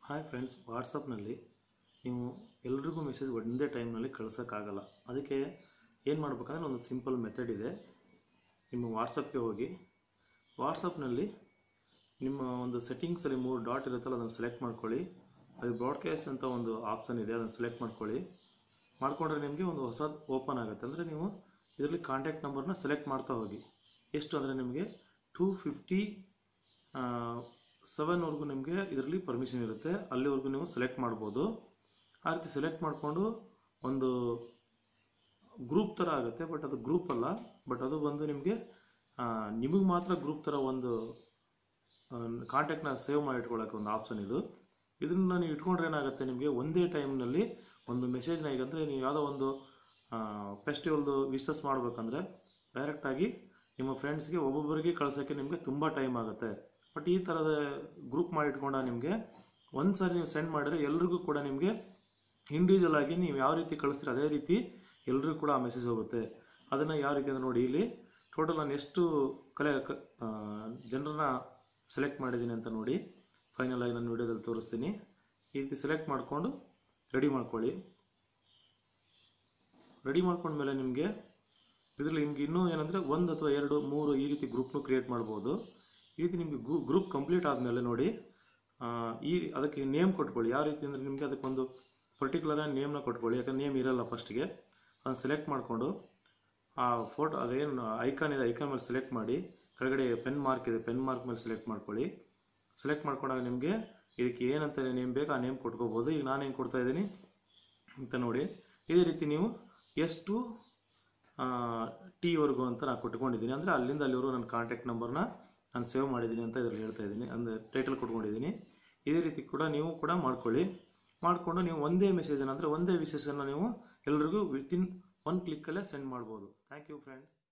hi friends ವಾಟ್ಸಪ್ನಲ್ಲಿ ನೀವು ಎಲ್ರಿಗೂ message ಒಂದೇ ಟೈಮ್ನಲ್ಲಿ ಕಳ್ಸೋಕ್ಕಾಗಲ್ಲ ಅದಕ್ಕೆ ಏನು ಮಾಡ್ಬೇಕಂದ್ರೆ ಒಂದು ಸಿಂಪಲ್ ಮೆಥಡ್ ಇದೆ ನಿಮ್ಮ ವಾಟ್ಸಪ್ಗೆ ಹೋಗಿ ವಾಟ್ಸಪ್ನಲ್ಲಿ ನಿಮ್ಮ ಒಂದು ಸೆಟ್ಟಿಂಗ್ಸಲ್ಲಿ ಮೂರು ಡಾಟ್ ಇರುತ್ತಲ್ಲ ಅದನ್ನು ಸೆಲೆಕ್ಟ್ ಮಾಡ್ಕೊಳ್ಳಿ ಅದು ಬ್ರಾಡ್ಕಾಸ್ಟ್ ಅಂತ ಒಂದು ಆಪ್ಷನ್ ಇದೆ ಅದನ್ನು ಸೆಲೆಕ್ಟ್ ಮಾಡ್ಕೊಳ್ಳಿ ಮಾಡಿಕೊಂಡ್ರೆ ನಿಮಗೆ ಒಂದು ಹೊಸದು ಓಪನ್ ಆಗುತ್ತೆ ಅಂದರೆ ನೀವು ಇದರಲ್ಲಿ ಕಾಂಟ್ಯಾಕ್ಟ್ ನಂಬರ್ನ ಸೆಲೆಕ್ಟ್ ಮಾಡ್ತಾ ಹೋಗಿ ಎಷ್ಟು ಅಂದರೆ ನಿಮಗೆ ಟೂ ಫಿಫ್ಟಿ ಸೆವೆನ್ವರೆಗೂ ನಿಮಗೆ ಇದರಲ್ಲಿ ಪರ್ಮಿಷನ್ ಇರುತ್ತೆ ಅಲ್ಲಿವರೆಗೂ ನೀವು ಸೆಲೆಕ್ಟ್ ಮಾಡ್ಬೋದು ಆ ರೀತಿ ಸೆಲೆಕ್ಟ್ ಮಾಡಿಕೊಂಡು ಒಂದು ಗ್ರೂಪ್ ಥರ ಆಗುತ್ತೆ ಬಟ್ ಅದು ಗ್ರೂಪ್ ಅಲ್ಲ ಬಟ್ ಅದು ಬಂದು ನಿಮಗೆ ನಿಮಗೆ ಮಾತ್ರ ಗ್ರೂಪ್ ಥರ ಒಂದು ಕಾಂಟ್ಯಾಕ್ಟ್ನ ಸೇವ್ ಮಾಡಿ ಇಟ್ಕೊಳ್ಳೋಕೆ ಒಂದು ಆಪ್ಷನ್ ಇದು ಇದನ್ನ ನೀವು ಇಟ್ಕೊಂಡ್ರೆ ಏನಾಗುತ್ತೆ ನಿಮಗೆ ಒಂದೇ ಟೈಮ್ನಲ್ಲಿ ಒಂದು ಮೆಸೇಜ್ನ ಈಗ ಅಂದರೆ ನೀವು ಯಾವುದೋ ಒಂದು ಫೆಸ್ಟಿವಲ್ದು ವಿಶಸ್ ಮಾಡಬೇಕಂದ್ರೆ ಡೈರೆಕ್ಟಾಗಿ ನಿಮ್ಮ ಫ್ರೆಂಡ್ಸ್ಗೆ ಒಬ್ಬೊಬ್ಬರಿಗೆ ಕಳ್ಸೋಕ್ಕೆ ನಿಮಗೆ ತುಂಬ ಟೈಮ್ ಆಗುತ್ತೆ ಬಟ್ ಈ ಥರದ ಗ್ರೂಪ್ ಮಾಡಿ ಇಟ್ಕೊಂಡಾಗ ನಿಮಗೆ ಒಂದು ಸಾರಿ ನೀವು ಸೆಂಡ್ ಮಾಡಿದ್ರೆ ಎಲ್ರಿಗೂ ಕೂಡ ನಿಮಗೆ ಇಂಡಿವಿಜುವಲ್ ಆಗಿ ನೀವು ಯಾವ ರೀತಿ ಕಳಿಸ್ತೀರ ಅದೇ ರೀತಿ ಎಲ್ರಿಗೂ ಕೂಡ ಆ ಮೆಸೇಜ್ ಹೋಗುತ್ತೆ ಅದನ್ನು ಯಾವ ರೀತಿ ಅಂದರೆ ನೋಡಿ ಇಲ್ಲಿ ಟೋಟಲ್ ನಾನು ಎಷ್ಟು ಕಲೆ ಜನರನ್ನ ಸೆಲೆಕ್ಟ್ ಮಾಡಿದ್ದೀನಿ ಅಂತ ನೋಡಿ ಫೈನಲ್ ಆಗಿ ನಾನು ವಿಡಿಯೋದಲ್ಲಿ ತೋರಿಸ್ತೀನಿ ಈ ರೀತಿ ಸೆಲೆಕ್ಟ್ ಮಾಡಿಕೊಂಡು ರೆಡಿ ಮಾಡ್ಕೊಳ್ಳಿ ರೆಡಿ ಮಾಡ್ಕೊಂಡ್ಮೇಲೆ ನಿಮಗೆ ಇದರಲ್ಲಿ ನಿಮ್ಗೆ ಇನ್ನೂ ಏನಂದರೆ ಒಂದು ಅಥವಾ ಎರಡು ಮೂರು ಈ ರೀತಿ ಗ್ರೂಪ್ನು ಕ್ರಿಯೇಟ್ ಮಾಡ್ಬೋದು ಈ ರೀತಿ ನಿಮಗೆ ಗ್ರೂ ಗ್ರೂಪ್ ಕಂಪ್ಲೀಟ್ ಆದಮೇಲೆ ನೋಡಿ ಆ, ಈ ಅದಕ್ಕೆ ನೇಮ್ ಕೊಟ್ಕೊಳ್ಳಿ ಯಾವ ರೀತಿ ಅಂದರೆ ನಿಮಗೆ ಅದಕ್ಕೊಂದು ಪರ್ಟಿಕ್ಯುಲರ್ ನೇಮ್ನ ಕೊಟ್ಕೊಳ್ಳಿ ಯಾಕಂದ್ರೆ ನೇಮ್ ಇರಲ್ಲ ಫಸ್ಟ್ಗೆ ಅದನ್ನು ಸೆಲೆಕ್ಟ್ ಮಾಡಿಕೊಂಡು ಆ ಫೋಟೋ ಅದೇನು ಐಕಾನ್ ಇದೆ ಐಕಾನ್ ಮೇಲೆ ಸೆಲೆಕ್ಟ್ ಮಾಡಿ ಕೆಳಗಡೆ ಪೆನ್ ಮಾರ್ಕ್ ಇದೆ ಪೆನ್ ಮಾರ್ಕ್ ಮೇಲೆ ಸೆಲೆಕ್ಟ್ ಮಾಡ್ಕೊಳ್ಳಿ ಸೆಲೆಕ್ಟ್ ಮಾಡ್ಕೊಂಡಾಗ ನಿಮಗೆ ಇದಕ್ಕೆ ಏನಂತ ನೇಮ್ ಬೇಕು ಆ ನೇಮ್ ಕೊಟ್ಕೋಬೋದು ಈಗ ನಾನು ಏನು ಕೊಡ್ತಾ ಇದ್ದೀನಿ ಅಂತ ನೋಡಿ ಇದೇ ರೀತಿ ನೀವು ಎಷ್ಟು ಟಿವರೆಗೂ ಅಂತ ನಾನು ಕೊಟ್ಕೊಂಡಿದ್ದೀನಿ ಅಂದರೆ ಅಲ್ಲಿಂದ ಅಲ್ಲಿವರೆಗೂ ನನ್ನ ಕಾಂಟ್ಯಾಕ್ಟ್ ನಂಬರ್ನ ನಾನು ಸೇವ್ ಮಾಡಿದ್ದೀನಿ ಅಂತ ಇದರಲ್ಲಿ ಹೇಳ್ತಾ ಇದ್ದೀನಿ ಅಂದರೆ ಟೈಟಲ್ ಕೊಟ್ಕೊಂಡಿದ್ದೀನಿ ಇದೇ ರೀತಿ ಕೂಡ ನೀವು ಕೂಡ ಮಾಡ್ಕೊಳ್ಳಿ ಮಾಡಿಕೊಂಡು ನೀವು ಒಂದೇ ಮೆಸೇಜನ್ನು ಅಂದರೆ ಒಂದೇ ವಿಶೇಷನ ನೀವು ಎಲ್ರಿಗೂ ವಿತಿನ್ ಒನ್ ಕ್ಲಿಕ್ಕಲ್ಲೇ ಸೆಂಡ್ ಮಾಡ್ಬೋದು ಥ್ಯಾಂಕ್ ಯು ಫ್ರೆಂಡ್